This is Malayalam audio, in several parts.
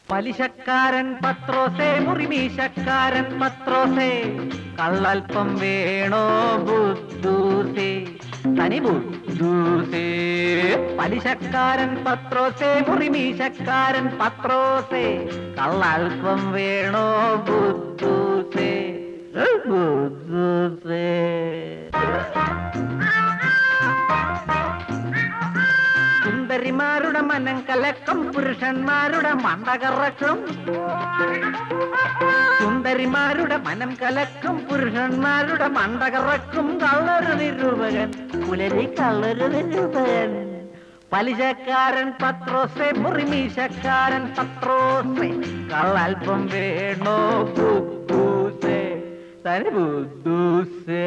പലിശക്കാരൻ പത്രോസേ മുറിമീശക്കാരൻ പത്രോസേ കള്ളൽപ്പം വേണോ ബുദ്ധൂസേ തനി ബുദ്ധൂസേ പലിശക്കാരൻ പത്രോസേ മുറിമീശക്കാരൻ പത്രോസേ കള്ളൽപ്പം വേണോ ബുദ്ധൂസേ ബുദ്ധൂസേ സുന്ദരിമാരുടെ മനം കലക്കം പുരുഷന്മാരുടെ മണ്ടകറക്കും സുന്ദരിമാരുടെ മനം കലക്കും പുരുഷന്മാരുടെ മണ്ടകറക്കും കള്ളൊരു നിരൂപകൻ പുലരി കള്ളൊരു നിരൂപകൻ പലിശക്കാരൻ പത്രോസെ മുറിമീശക്കാരൻ പത്രോസെ കള്ളൽപ്പം വേണോ ബുദ്ധൂസേ തനി ബുദ്ധൂസേ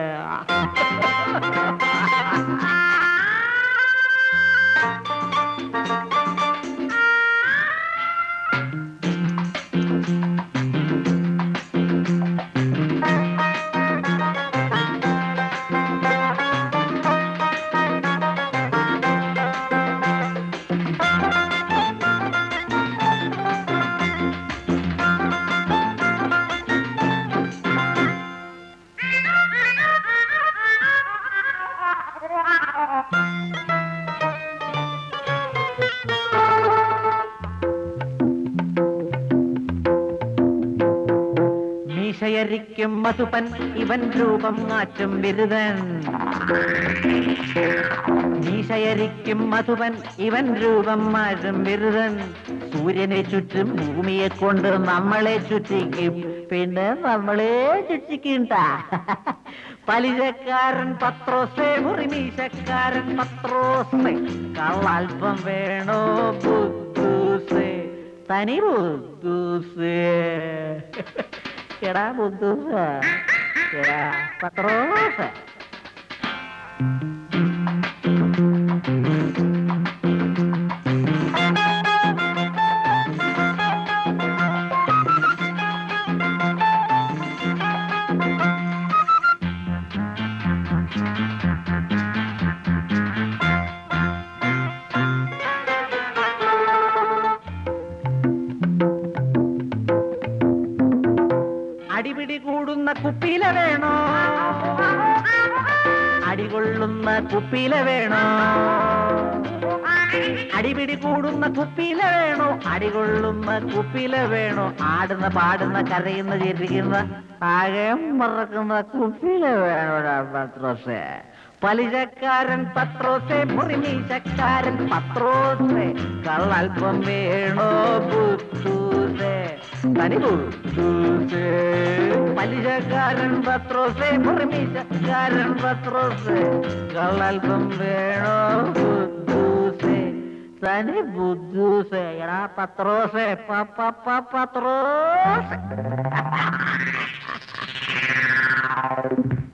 മീശയരിക്കും മധുപൻ ഇവൻ രൂപം മാറ്റും ബിരുദൻ മീശയരിക്കും മധുപൻ ഇവൻ രൂപം മാറ്റും ബിരുദൻ സൂര്യനെ ചുറ്റും ഭൂമിയെ കൊണ്ട് നമ്മളെ ചുറ്റിക്കും പിന്നെ നമ്മളെ ചുറ്റിക്കണ്ട പലിശക്കാരൻ പത്രോസേ മുറിമീശക്കാരൻ പത്രോസേ കള്ളൽപ്പം വേണോ ബുദ്ധൂസേ തനി ബുദ്ധൂസേ എടാ ബുദ്ധൂസ എടാ പത്രോസ അടിപിടി കൂടുന്ന കുപ്പിയില വേണോ അടികൊള്ളുന്ന കുപ്പിയില വേണോ അടിപിടി കൂടുന്ന കുപ്പിയില വേണോ അടികൊള്ളുന്ന കുപ്പിയില വേണോ ആടുന്ന പാടുന്ന കരയുന്ന ചിരിക്കുന്ന ആകെ മറക്കുന്ന കുപ്പിയില വേണോടാ പത്രോസേ പലിശക്കാരൻ പത്രോസേ മുറിമീശക്കാരൻ പത്രോസേ കള്ളൽപ്പം വേണോ ബുദ്ധൂസേ തനി ബുദ്ധൂസേ പലിശക്കാരൻ പത്രോസേ മുറിമീശക്കാരൻ പത്രോസേ കള്ളൽപ്പം വേണോ ബുദ്ധൂസേ തനി ബുദ്ധൂസേ എടാ പത്രോസേ പ പ പ പത്രോസേ